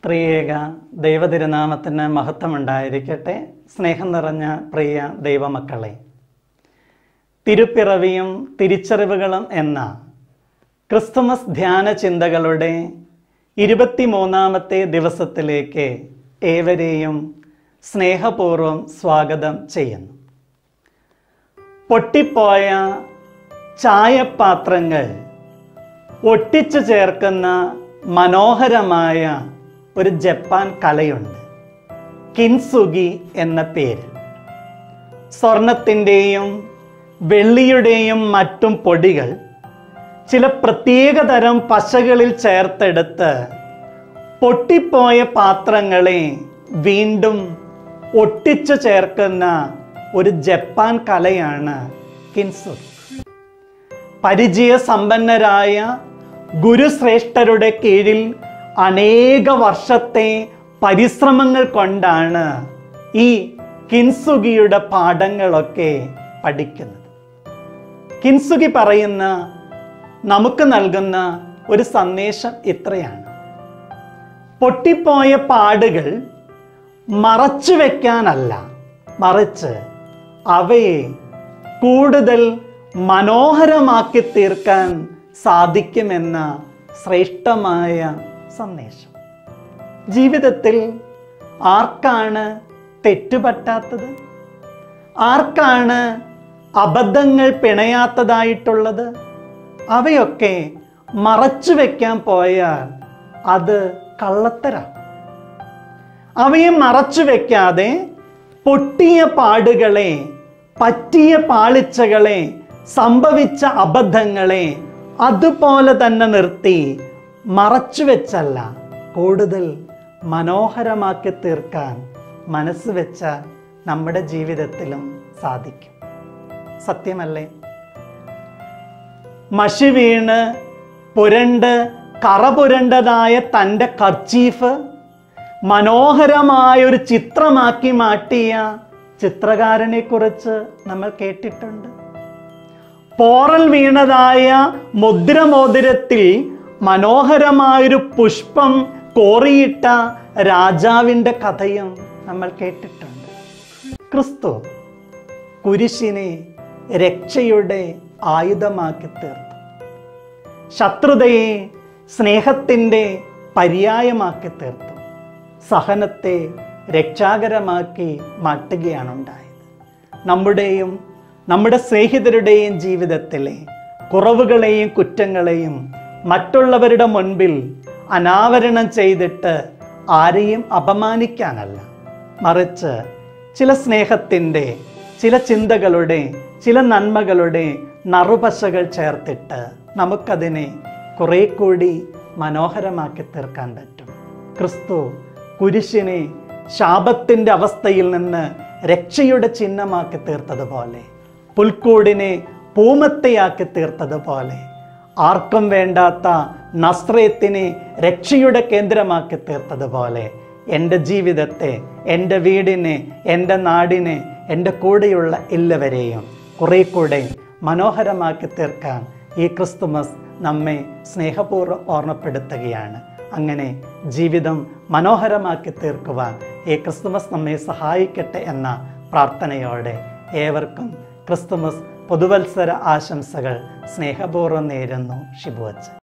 ത്രിയേക ദൈവതിരുനാമത്തിന് മഹത്വമുണ്ടായിരിക്കട്ടെ സ്നേഹം നിറഞ്ഞ പ്രിയ ദൈവമക്കളെ തിരുപ്പിറവിയും തിരിച്ചറിവുകളും എന്ന ക്രിസ്തുമസ് ധ്യാന ചിന്തകളുടെ ഇരുപത്തിമൂന്നാമത്തെ ദിവസത്തിലേക്ക് ഏവരെയും സ്നേഹപൂർവ്വം സ്വാഗതം ചെയ്യുന്നു പൊട്ടിപ്പോയ ചായപാത്രങ്ങൾ ഒട്ടിച്ചു ചേർക്കുന്ന മനോഹരമായ ഒരു ജപ്പാൻ കലയുണ്ട് കിൻസുഗി എന്ന പേര് സ്വർണത്തിൻ്റെയും വെള്ളിയുടെയും മറ്റും പൊടികൾ ചില പ്രത്യേകതരം പശകളിൽ ചേർത്തെടുത്ത് പൊട്ടിപ്പോയ പാത്രങ്ങളെ വീണ്ടും ഒട്ടിച്ചു ചേർക്കുന്ന ഒരു ജപ്പാൻ കലയാണ് കിൻസുഗി പരിചയസമ്പന്നരായ ഗുരുശ്രേഷ്ഠരുടെ കീഴിൽ അനേക വർഷത്തെ പരിശ്രമങ്ങൾ കൊണ്ടാണ് ഈ കിൻസുഗിയുടെ പാഠങ്ങളൊക്കെ പഠിക്കുന്നത് കിൻസുഗി പറയുന്ന നമുക്ക് നൽകുന്ന ഒരു സന്ദേശം ഇത്രയാണ് പൊട്ടിപ്പോയ പാടുകൾ മറച്ചു വെക്കാനല്ല മറിച്ച് അവയെ കൂടുതൽ മനോഹരമാക്കി തീർക്കാൻ സാധിക്കുമെന്ന ശ്രേഷ്ഠമായ സന്ദേശം ജീവിതത്തിൽ ആർക്കാണ് തെറ്റുപറ്റാത്തത് ആർക്കാണ് അബദ്ധങ്ങൾ പിണയാത്തതായിട്ടുള്ളത് അവയൊക്കെ മറച്ചു വെക്കാൻ പോയാൽ അത് കള്ളത്തരാ അവയെ മറച്ചു വെക്കാതെ പൊട്ടിയ പാടുകളെ പറ്റിയ പാളിച്ചകളെ സംഭവിച്ച അബദ്ധങ്ങളെ അതുപോലെ തന്നെ നിർത്തി മറച്ചു വെച്ചല്ല കൂടുതൽ മനോഹരമാക്കി തീർക്കാൻ മനസ്സ് വെച്ചാൽ നമ്മുടെ ജീവിതത്തിലും സാധിക്കും സത്യമല്ലേ മഷി വീണ് പുരണ്ട് കറ പുരണ്ടതായ തൻ്റെ കർച്ചീഫ് മനോഹരമായ ഒരു ചിത്രമാക്കി മാറ്റിയ ചിത്രകാരനെ കുറിച്ച് നമ്മൾ കേട്ടിട്ടുണ്ട് പോറൽ വീണതായ മുദ്രമോതിരത്തിൽ മനോഹരമായൊരു പുഷ്പം കോറിയിട്ട രാജാവിൻ്റെ കഥയും നമ്മൾ കേട്ടിട്ടുണ്ട് ക്രിസ്തു കുരിശിനെ രക്ഷയുടെ ആയുധമാക്കി തീർത്തു ശത്രുതയെ സ്നേഹത്തിൻ്റെ പര്യായമാക്കി തീർത്തു സഹനത്തെ രക്ഷാകരമാക്കി മാറ്റുകയാണ് ഉണ്ടായത് നമ്മുടെയും നമ്മുടെ സ്നേഹിതരുടെയും ജീവിതത്തിലെ കുറവുകളെയും കുറ്റങ്ങളെയും മറ്റുള്ളവരുടെ മുൻപിൽ അനാവരണം ചെയ്തിട്ട് ആരെയും അപമാനിക്കാനല്ല മറിച്ച് ചില സ്നേഹത്തിൻ്റെ ചില ചിന്തകളുടെ ചില നന്മകളുടെ നറുപശകൾ ചേർത്തിട്ട് നമുക്കതിനെ കുറെ കൂടി മനോഹരമാക്കി തീർക്കാൻ പറ്റും ക്രിസ്തു കുരിശിനെ ശാപത്തിൻ്റെ അവസ്ഥയിൽ നിന്ന് രക്ഷയുടെ ചിഹ്നമാക്കി തീർത്തതുപോലെ പുൽക്കൂടിനെ പൂമത്തയാക്കി തീർത്തതുപോലെ ആർക്കും വേണ്ടാത്ത നസ്രയത്തിനെ രക്ഷയുടെ കേന്ദ്രമാക്കി തീർത്തതുപോലെ എൻ്റെ ജീവിതത്തെ എൻ്റെ വീടിനെ എൻ്റെ നാടിനെ എൻ്റെ കൂടെയുള്ള എല്ലാവരെയും കുറെ കൂടെ മനോഹരമാക്കി തീർക്കാൻ ഈ ക്രിസ്തുമസ് നമ്മെ സ്നേഹപൂർവ്വം ഓർമ്മപ്പെടുത്തുകയാണ് അങ്ങനെ ജീവിതം മനോഹരമാക്കി തീർക്കുവാൻ ഈ ക്രിസ്തുമസ് നമ്മെ സഹായിക്കട്ടെ എന്ന പ്രാർത്ഥനയോടെ ഏവർക്കും ക്രിസ്തുമസ് പുതുവത്സര ആശംസകൾ സ്നേഹപൂർവ്വം നേരുന്നു ഷിബുവച്ചൻ